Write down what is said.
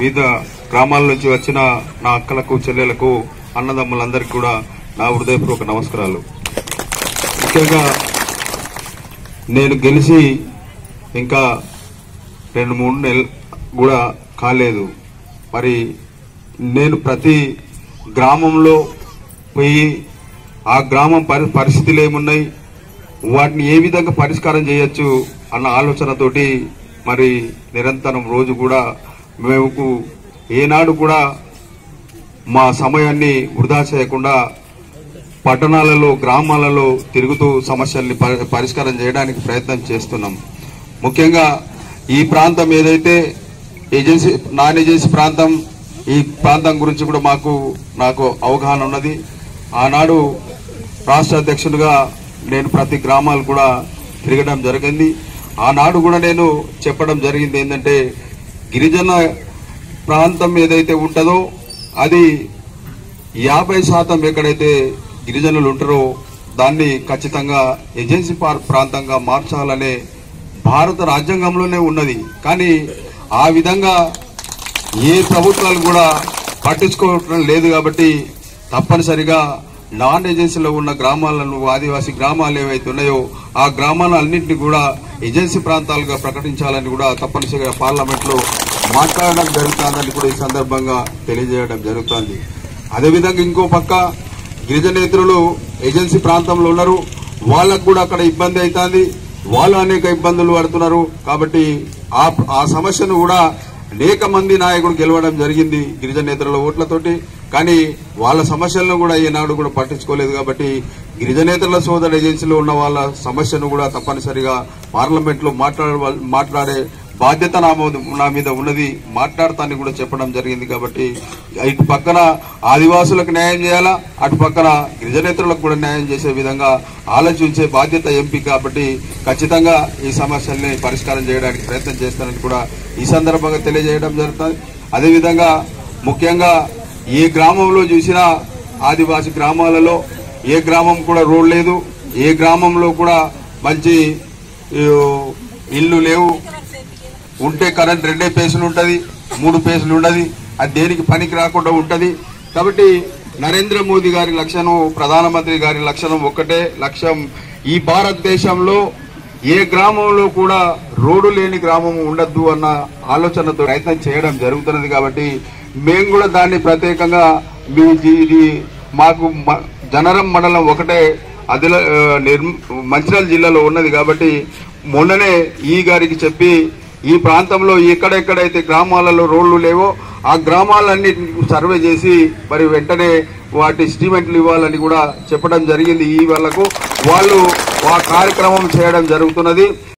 వివిధ గ్రామాల నుంచి వచ్చిన నా అక్కలకు చెల్లెలకు అన్నదమ్ములందరికీ కూడా నా హృదయపూర్వక నమస్కారాలు ముఖ్యంగా నేను గెలిచి ఇంకా రెండు మూడు నెలలు కూడా కాలేదు మరి నేను ప్రతి గ్రామంలో పోయి ఆ గ్రామం పరి పరిస్థితులు ఏమున్నాయి వాటిని ఏ విధంగా పరిష్కారం చేయొచ్చు అన్న ఆలోచనతోటి మరి నిరంతరం రోజు కూడా మేము ఏనాడు కూడా మా సమయాన్ని వృధా చేయకుండా పట్టణాలలో గ్రామాలలో తిరుగుతూ సమస్యల్ని పరి- పరిష్కారం చేయడానికి ప్రయత్నం చేస్తున్నాం ముఖ్యంగా ఈ ప్రాంతం ఏదైతే ఏజెన్సీ నాన్ ఏజెన్సీ ప్రాంతం ఈ ప్రాంతం గురించి కూడా మాకు నాకు అవగాహన ఉన్నది ఆనాడు రాష్ట్ర అధ్యక్షుడిగా నేను ప్రతి గ్రామాలు కూడా తిరగడం జరిగింది ఆనాడు కూడా నేను చెప్పడం జరిగింది ఏంటంటే గిరిజన ప్రాంతం ఏదైతే ఉంటుందో అది యాభై శాతం ఎక్కడైతే గిరిజనులు ఉంటారో దాన్ని ఖచ్చితంగా ఏజెన్సీ పార్- ప్రాంతంగా మార్చాలనే భారత రాజ్యాంగంలోనే ఉన్నది కానీ ఆ విధంగా ఏ ప్రభుత్వాలు కూడా పట్టించుకోవటం లేదు కాబట్టి తప్పనిసరిగా నాన్ ఏజెన్సీలో ఉన్న గ్రామాలను ఆదివాసీ గ్రామాలు ఏవైతే ఉన్నాయో ఆ గ్రామాలన్నింటినీ కూడా ఏజెన్సీ ప్రాంతాలుగా ప్రకటించాలని కూడా తప్పనిసరిగా పార్లమెంట్ లో మాట్లాడడం జరుగుతుందని కూడా ఈ సందర్భంగా తెలియజేయడం జరుగుతుంది అదేవిధంగా ఇంకో పక్క గిరిజనేతరులు ఏజెన్సీ ప్రాంతంలో ఉన్నారు వాళ్ళకు కూడా అక్కడ ఇబ్బంది అవుతుంది వాళ్ళు అనేక ఇబ్బందులు పడుతున్నారు కాబట్టి ఆ ఆ సమస్యను కూడా అనేక మంది నాయకులు గెలవడం జరిగింది గిరిజనేతరుల ఓట్లతోటి కానీ వాళ్ళ సమస్యలను కూడా ఈనాడు కూడా పట్టించుకోలేదు కాబట్టి గిరిజనేతరుల సోదర ఏజెన్సీలో ఉన్న వాళ్ళ సమస్యను కూడా తప్పనిసరిగా పార్లమెంట్ లో మాట్లాడే మాట్లాడే బాధ్యత నా మీద- నా మీద ఉన్నది మాట్లాడతానని కూడా చెప్పడం జరిగింది కాబట్టి ఇటు పక్కన ఆదివాసులకు న్యాయం చేయాలా అటు పక్కన గిరిజనేతరులకు కూడా న్యాయం చేసే విధంగా ఆలోచించే బాధ్యత ఎంపీ కాబట్టి ఖచ్చితంగా ఈ సమస్యల్ని పరిష్కారం చేయడానికి ప్రయత్నం చేస్తానని కూడా ఈ సందర్భంగా తెలియజేయడం జరుగుతుంది అదేవిధంగా ముఖ్యంగా ఏ గ్రామంలో చూసినా ఆదివాసి గ్రామాలలో ఏ గ్రామం కూడా రోడ్ లేదు ఏ గ్రామంలో కూడా మంచి ఈ, ఇల్లు లేవు ఉంటే కరెంట్ రెండే పేసులు ఉంటది మూడు పేసులు ఉండదు అది దేనికి పనికి రాకుండా ఉంటది కాబట్టి నరేంద్ర మోదీ గారి లక్ష్యం ప్రధానమంత్రి గారి లక్ష్యం ఒక్కటే లక్ష్యం ఈ భారతదేశంలో ఏ గ్రామంలో కూడా రోడ్డు లేని గ్రామం ఉండద్దు అన్న ఆలోచనతో ప్రయత్నం చేయడం జరుగుతున్నది కాబట్టి మేము కూడా దాన్ని ప్రత్యేకంగా మీ జీ- ఇది మాకు మ- జనరం మండలం ఒకటే అదిల ఆ, నిర్మ- మంచిర్యాల జిల్లాలో ఉన్నది కాబట్టి మొన్ననే ఈ గారికి చెప్పి ఈ ప్రాంతంలో ఎక్కడెక్కడైతే గ్రామాలలో రోడ్లు లేవో ఆ గ్రామాలన్నింటినీ సర్వే చేసి మరి వెంటనే వాటి ఎస్టిమేట్లు ఇవ్వాలని కూడా చెప్పడం జరిగింది ఈ వాళ్ళకు వాళ్ళు ఆ కార్యక్రమం చేయడం జరుగుతున్నది